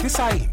90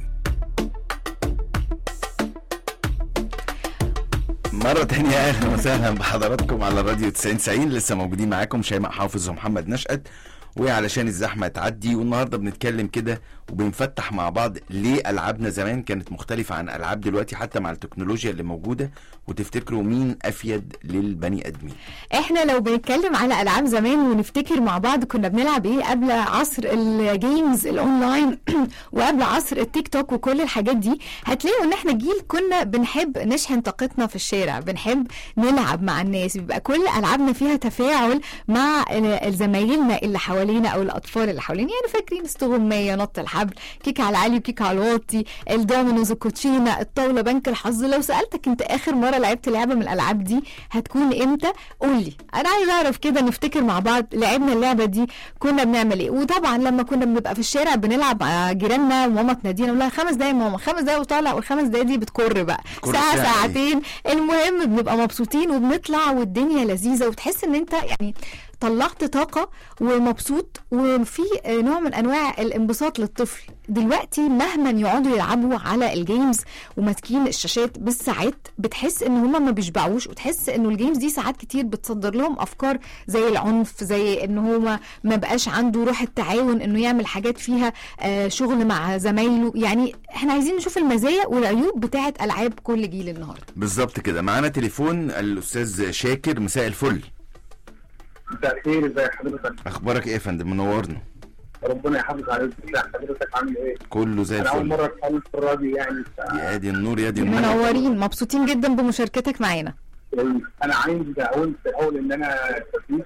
مرة تانية أهلا وسهلا بحضراتكم على الراديو 90 لسه موجودين معاكم شيماء حافظ ومحمد نشأت وعلشان الزحمة تعدي والنهاردة بنتكلم كده وبنفتح مع بعض ليه ألعابنا زمان كانت مختلفة عن ألعاب دلوقتي حتى مع التكنولوجيا اللي موجودة وتفتكروا مين أفيد للبني آدمين احنا لو بنتكلم على العاب زمان ونفتكر مع بعض كنا بنلعب ايه قبل عصر الجيمز الاونلاين وقبل عصر التيك توك وكل الحاجات دي هتلاقوا ان احنا جيل كنا بنحب نشحن طاقتنا في الشارع بنحب نلعب مع الناس بيبقى كل العابنا فيها تفاعل مع زمايلنا اللي حوالينا او الاطفال اللي حوالينا يعني فاكرين استغمايه نط الحبل كيك على العالي وكيك على الواطي الدومينوز الكوتشينه الطاوله بنك الحظ لو سالتك انت اخر مره لعبت لعبه من الالعاب دي هتكون امتى قول لي انا عايز اعرف كده نفتكر مع بعض لعبنا اللعبه دي كنا بنعمل ايه وطبعا لما كنا بنبقى في الشارع بنلعب مع جيراننا وماما تنادينا نقول لها خمس دقايق يا ماما خمس دقايق وطالع والخمس دقايق دي بتكر بقى بتكر ساعه ساعة إيه؟ ساعتين المهم بنبقى مبسوطين وبنطلع والدنيا لذيذه وتحس ان انت يعني طلعت طاقة ومبسوط وفي نوع من أنواع الانبساط للطفل دلوقتي مهما يقعدوا يلعبوا على الجيمز وماسكين الشاشات بالساعات بتحس ان هما ما بيشبعوش وتحس انه الجيمز دي ساعات كتير بتصدر لهم افكار زي العنف زي ان هو ما بقاش عنده روح التعاون انه يعمل حاجات فيها آه، شغل مع زمايله يعني احنا عايزين نشوف المزايا والعيوب بتاعه العاب كل جيل النهارده بالظبط كده معانا تليفون الأستاذ شاكر مساء الفل مساء الخير ازي حضرتك أخبارك إيه يا فندم منورنا ربنا يحافظ عليك ازي حضرتك عامل ايه؟ كله زي انا اول الفل مره اتكلم في الراديو يعني ف... يا دي النور يا دي النور منورين مبسوطين جدا بمشاركتك معانا انا عندي دعوه في الاول ان انا خفيف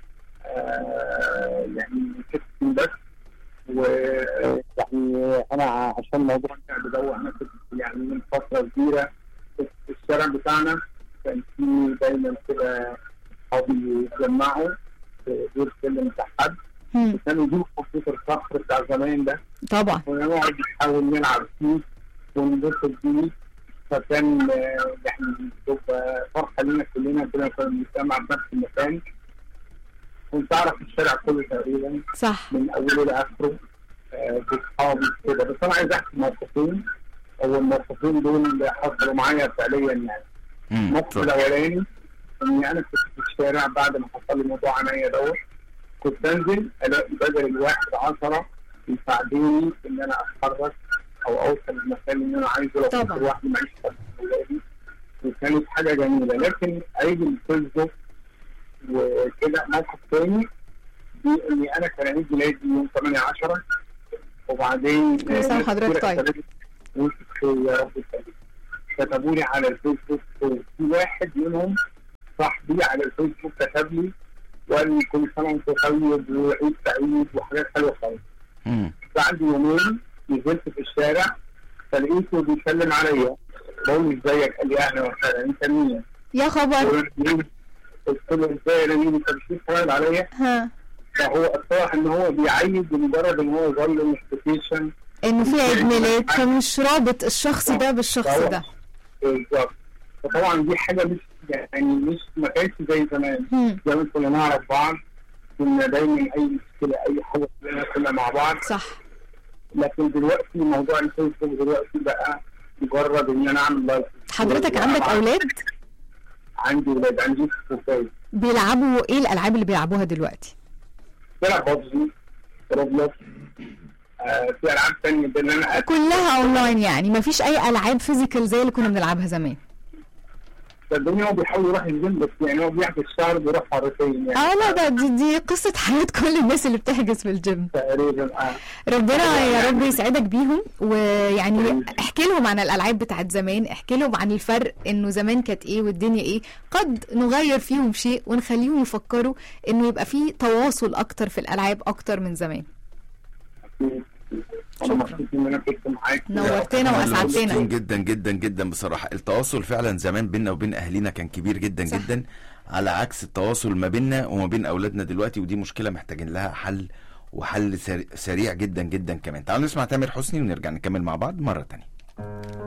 آه يعني كتفي بس و يعني انا عشان موضوع التعب ده انا كنت يعني من فتره كبيره في الشارع بتاعنا كان في دايما كده اصحابي يتجمعوا في دور سلم بتاع حد هم، وكانوا يجيبوا كمبيوتر الصخر بتاع زمان ده طبعا ونقعد نحاول نلعب فيه وننبسط بيه فكان آه، يعني تبقى فرحه لينا كلنا كنا كنا بنجتمع في نفس المكان كنت اعرف الشارع كله تقريبا صح من اوله لاخره آه، باصحابي كده بس انا عايز احكي موقفين او الموقفين دول حصلوا معايا فعليا يعني مم، الموقف اتفضل. الاولاني اني انا كنت في الشارع بعد ما حصل لي موضوع عينيا دوت كنت انزل الاقي بدل الواحد عشرة يساعدوني ان انا اتحرك او اوصل للمكان اللي انا عايزه لو كنت طبعا. لوحدي معيش حد من ولادي وكانت حاجه جميله لكن عيد الفيسبوك وكده موقف تاني دي اني انا كان عيد ميلادي يوم 8 10 وبعدين كل سنة وحضرتك طيب. وانت بخير يا رب يسلمك كتبوا لي على الفيسبوك وفي واحد منهم صاحبي على الفيسبوك كتب لي وقال لي كل سنه وانت طيب وعيد سعيد وحاجات حلوه خالص مم. بعد يومين نزلت في الشارع فلقيته بيسلم عليا بقول له ازيك قال لي اهلا وسهلا انت مين؟ يا خبر قلت له قلت له ازاي انا مين انت مش بتتفرج عليا ها فهو اتضح ان هو بيعيد بمجرد ان هو ظل نوتيفيكيشن انه في عيد ميلاد فمش رابط الشخص ده بالشخص ده بالظبط فطبعا دي حاجه مش يعني مش ما كانتش زي زمان هم، زمان كنا نعرف بعض كنا دايما اي مشكله اي حاجه كلنا كنا مع بعض صح لكن دلوقتي موضوع الفيسبوك دلوقتي بقى مجرد ان انا اعمل لايك حضرتك عندك اولاد عندي ولاد عندي فوفاي بيلعبوا ايه الالعاب اللي بيلعبوها دلوقتي بلعب ببجي روبلوكس آه في العاب ثانيه بان انا كلها اونلاين يعني مفيش اي العاب فيزيكال زي اللي كنا بنلعبها زمان صدقني هو بيحاول يروح الجيم بس يعني هو بيحجز الشهر بيروح مرتين يعني اه لا ده دي, دي قصه حياه كل الناس اللي بتحجز في الجيم تقريبا اه ربنا يا رب يسعدك بيهم ويعني احكي لهم عن الالعاب بتاعت زمان احكي لهم عن الفرق انه زمان كانت ايه والدنيا ايه قد نغير فيهم شيء ونخليهم يفكروا انه يبقى في تواصل اكتر في الالعاب اكتر من زمان انا مبسوط ان انا كنت معاك نورتنا إحنا واسعدتنا مبسوطين جدا جدا جدا بصراحه التواصل فعلا زمان بيننا وبين اهالينا كان كبير جدا صح. جدا على عكس التواصل ما بيننا وما بين اولادنا دلوقتي ودي مشكله محتاجين لها حل وحل سري- سريع جدا جدا كمان تعالوا نسمع تامر حسني ونرجع نكمل مع بعض مره تانية